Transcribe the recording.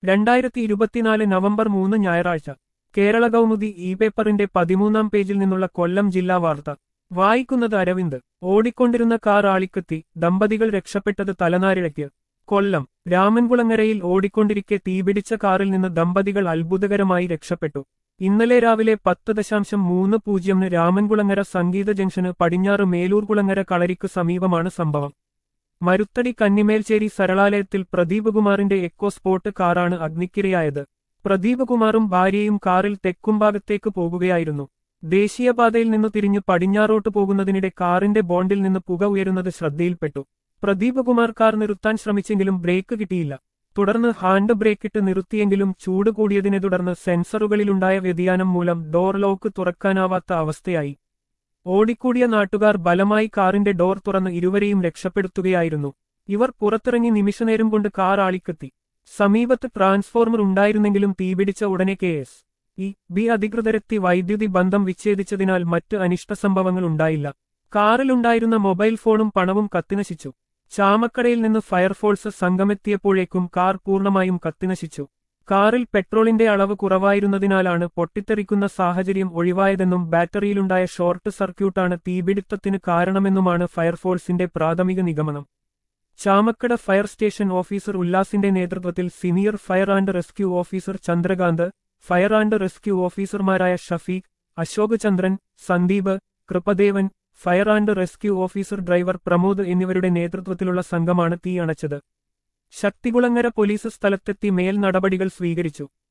രണ്ടായിരത്തി ഇരുപത്തിനാല് നവംബർ മൂന്ന് ഞായറാഴ്ച കേരള കൗമുദി ഇ പേപ്പറിന്റെ പതിമൂന്നാം പേജിൽ നിന്നുള്ള കൊല്ലം ജില്ലാ വാർത്ത വായിക്കുന്നത് അരവിന്ദ് ഓടിക്കൊണ്ടിരുന്ന കാർ ആളിക്കത്തി ദമ്പതികൾ രക്ഷപ്പെട്ടത് തലനാരിഴയ്ക്ക് കൊല്ലം രാമൻകുളങ്ങരയിൽ ഓടിക്കൊണ്ടിരിക്കെ തീപിടിച്ച കാറിൽ നിന്ന് ദമ്പതികൾ അത്ഭുതകരമായി രക്ഷപ്പെട്ടു ഇന്നലെ രാവിലെ പത്ത് ദശാംശം മൂന്ന് പൂജ്യമിന് രാമൻകുളങ്ങര സംഗീത ജംഗ്ഷന് പടിഞ്ഞാറ് മേലൂർകുളങ്ങര കളരിക്ക് സമീപമാണ് സംഭവം മരുത്തടി കന്നിമേൽച്ചേരി സരളാലയത്തിൽ പ്രദീപ് കുമാറിന്റെ എക്കോ സ്പോർട്ട് കാറാണ് അഗ്നിക്കിരയായത് പ്രദീപ് കുമാറും ഭാര്യയും കാറിൽ തെക്കുംഭാഗത്തേക്ക് പോകുകയായിരുന്നു ദേശീയപാതയിൽ നിന്നു തിരിഞ്ഞു പടിഞ്ഞാറോട്ട് പോകുന്നതിനിടെ കാറിന്റെ ബോണ്ടിൽ നിന്ന് പുക ഉയരുന്നത് ശ്രദ്ധയിൽപ്പെട്ടു പ്രദീപ് കുമാർ കാർ നിർത്താൻ ശ്രമിച്ചെങ്കിലും ബ്രേക്ക് കിട്ടിയില്ല തുടർന്ന് ഹാൻഡ് ബ്രേക്കിട്ട് നിർത്തിയെങ്കിലും ചൂട് കൂടിയതിനെ തുടർന്ന് സെൻസറുകളിലുണ്ടായ വ്യതിയാനം മൂലം ഡോർ ലോക്ക് തുറക്കാനാവാത്ത അവസ്ഥയായി ഓടിക്കൂടിയ നാട്ടുകാർ ബലമായി കാറിന്റെ ഡോർ തുറന്ന് ഇരുവരെയും രക്ഷപ്പെടുത്തുകയായിരുന്നു ഇവർ പുറത്തിറങ്ങി നിമിഷനേരം കൊണ്ട് കാർ ആളിക്കെത്തി സമീപത്ത് ട്രാൻസ്ഫോർമർ ഉണ്ടായിരുന്നെങ്കിലും തീപിടിച്ച ഉടനെ കെ എസ് ഇ ബി അധികൃതരെത്തി വൈദ്യുതി ബന്ധം വിച്ഛേദിച്ചതിനാൽ മറ്റ് അനിഷ്ട സംഭവങ്ങൾ ഉണ്ടായില്ല കാറിലുണ്ടായിരുന്ന മൊബൈൽ ഫോണും പണവും കത്തിനശിച്ചു ചാമക്കടയിൽ നിന്ന് ഫയർഫോഴ്സ് സംഘമെത്തിയപ്പോഴേക്കും കാർ പൂർണ്ണമായും കത്തിനശിച്ചു കാറിൽ പെട്രോളിന്റെ അളവ് കുറവായിരുന്നതിനാലാണ് പൊട്ടിത്തെറിക്കുന്ന സാഹചര്യം ഒഴിവായതെന്നും ബാറ്ററിയിലുണ്ടായ ഷോർട്ട് സർക്യൂട്ടാണ് തീപിടുത്തത്തിന് കാരണമെന്നുമാണ് ഫയർഫോഴ്സിന്റെ പ്രാഥമിക നിഗമനം ചാമക്കട ഫയർ സ്റ്റേഷൻ ഓഫീസർ ഉല്ലാസിന്റെ നേതൃത്വത്തിൽ senior fire and rescue officer Chandrakanth fire and rescue ഓഫീസർമാരായ Shafeeq Ashok Chandran Sandeep Kripadevan fire and rescue officer driver Pramod എന്നിവരുടെ നേതൃത്വത്തിലുള്ള സംഘമാണ് തീ അണച്ചത് ശക്തികുളങ്ങര പോലീസ് സ്ഥലത്തെത്തി മേൽ നടപടികൾ സ്വീകരിച്ചു